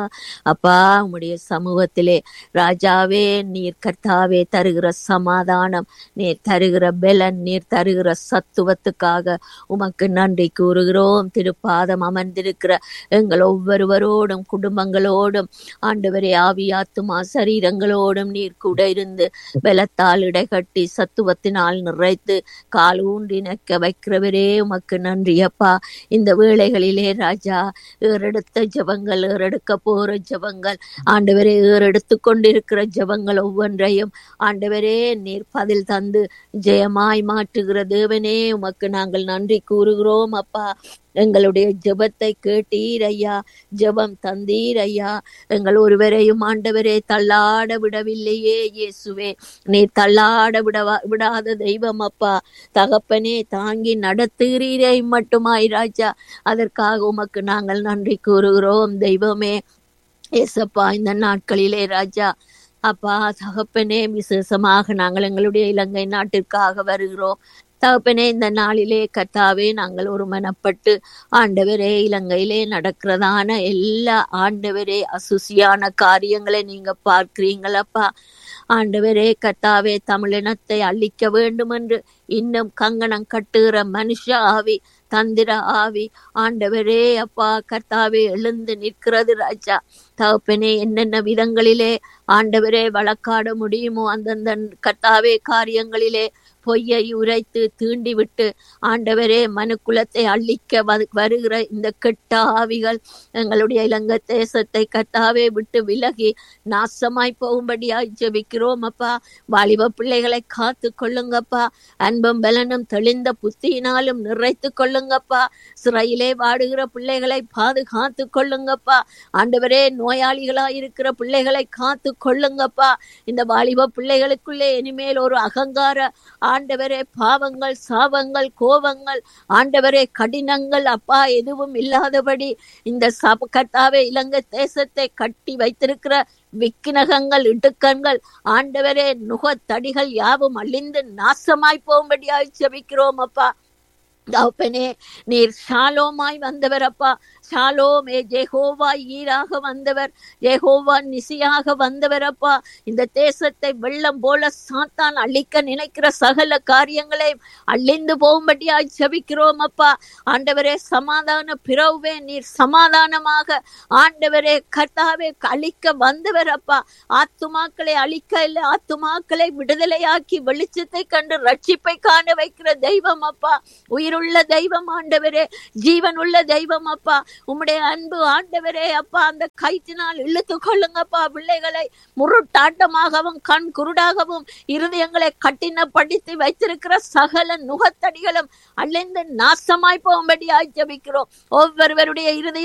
அப்பா உம்முடைய சமூகத்திலே ராஜாவே நீர் கர்த்தாவே தருகிற சமாதானம் நீர் தருகிற பெலன் நீர் தருகிற சத்துவத்துக்காக உமக்கு நன்றி கூறுகிறோம் திருப்பாதம் அமர்ந்திருக்கிற எங்கள் ஒவ்வொருவரோடும் குடும்பங்களோடும் ஆண்டவரே ஆவியாத்துமா சரீரங்களோடும் நீர் கூட இருந்து பலத்தால் இடைகட்டி சத்துவத்தினால் நிறைத்து கால் ஊன்றி நிற்க வைக்கிறவரே உமக்கு நன்றி அப்பா இந்த வேளைகளிலே ராஜா ஏறெடுத்த ஜபங்கள் ஏறெடுக்க போற ஜபங்கள் ஆண்டவரே ஏறெடுத்து கொண்டிருக்கிற ஜபங்கள் ஒவ்வொன்றையும் ஆண்டவரே நீர் பதில் தந்து ஜெயமாய் மாற்றுகிற தேவனே உமக்கு நாங்கள் நன்றி கூறுகிறோம் அப்பா எங்களுடைய ஜெபத்தை கேட்டீர் ஐயா ஜெபம் தந்தீர் ஐயா எங்கள் ஒருவரையும் ஆண்டவரே தள்ளாட விடவில்லையே இயேசுவே நீ தள்ளாட விடவா விடாத தெய்வம் அப்பா தகப்பனே தாங்கி நடத்துகிறீரே மட்டுமாய் ராஜா அதற்காக உமக்கு நாங்கள் நன்றி கூறுகிறோம் தெய்வமே ஏசப்பா இந்த நாட்களிலே ராஜா அப்பா தகப்பனே விசேஷமாக நாங்கள் எங்களுடைய இலங்கை நாட்டிற்காக வருகிறோம் தகப்பனே இந்த நாளிலே கத்தாவே நாங்கள் ஒருமனப்பட்டு ஆண்டவரே இலங்கையிலே நடக்கிறதான எல்லா ஆண்டவரே அசுசியான காரியங்களை நீங்க பார்க்கிறீங்களப்பா ஆண்டவரே கத்தாவே தமிழினத்தை அழிக்க வேண்டும் என்று இன்னும் கங்கணம் கட்டுகிற மனுஷ ஆவி தந்திர ஆவி ஆண்டவரே அப்பா கர்த்தாவே எழுந்து நிற்கிறது ராஜா தகப்பனே என்னென்ன விதங்களிலே ஆண்டவரே வழக்காட முடியுமோ அந்தந்த கர்த்தாவே காரியங்களிலே பொய்யை உரைத்து தீண்டி விட்டு ஆண்டவரே மனுக்குலத்தை அழிக்க வ- வருகிற இந்த கெட்ட ஆவிகள் எங்களுடைய இலங்கை தேசத்தை கத்தாவே விட்டு விலகி நாசமாய் போகும்படியாய் ஜெபிக்கிறோம் அப்பா வாலிப பிள்ளைகளை காத்து கொள்ளுங்கப்பா அன்பும் பலனும் தெளிந்த புத்தியினாலும் நிறைத்து கொள்ளுங்கப்பா சிறையிலே வாடுகிற பிள்ளைகளை பாதுகாத்து கொள்ளுங்கப்பா ஆண்டவரே நோயாளிகளாய் இருக்கிற பிள்ளைகளை காத்து கொள்ளுங்கப்பா இந்த வாலிப பிள்ளைகளுக்குள்ளே இனிமேல் ஒரு அகங்கார ஆண்டவரே பாவங்கள் சாபங்கள் கோபங்கள் ஆண்டவரே கடினங்கள் அப்பா எதுவும் இல்லாதபடி இந்த சப கர்த்தாவே இலங்கை தேசத்தை கட்டி வைத்திருக்கிற விக்கினகங்கள் இடுக்கண்கள் ஆண்டவரே நுகத்தடிகள் யாவும் அழிந்து நாசமாய் போகும்படியாய் ஜெபிக்கிறோம் அப்பா தகப்பனே நீர் ஷாலோமாய் வந்தவர் அப்பா ஷாலோம் ஏ ஜெகோவா ஈராக வந்தவர் ஜெகோவா நிசியாக வந்தவர் அப்பா இந்த தேசத்தை வெள்ளம் போல சாத்தான் அழிக்க நினைக்கிற சகல காரியங்களை அழிந்து போகும்படியாய் ஜெபிக்கிறோம் அப்பா ஆண்டவரே சமாதான பிறவே நீர் சமாதானமாக ஆண்டவரே கர்த்தாவே அழிக்க வந்தவர் அப்பா ஆத்துமாக்களை அழிக்க இல்லை ஆத்துமாக்களை விடுதலையாக்கி வெளிச்சத்தை கண்டு ரட்சிப்பை காண வைக்கிற தெய்வம் அப்பா உயிருள்ள தெய்வம் ஆண்டவரே ஜீவன் உள்ள தெய்வம் அப்பா உம்முடைய அன்பு ஆண்டவரே அப்பா அந்த கயிற்றினால் இழுத்து கொள்ளுங்கப்பா பிள்ளைகளை முருட்டாட்டமாகவும் கண் குருடாகவும் இருதயங்களை கட்டினப்படுத்தி வைத்திருக்கிற சகல நுகத்தடிகளும் அழிந்து நாசமாய் போகும்படியாய் ஜெபிக்கிறோம் ஒவ்வொருவருடைய இருதய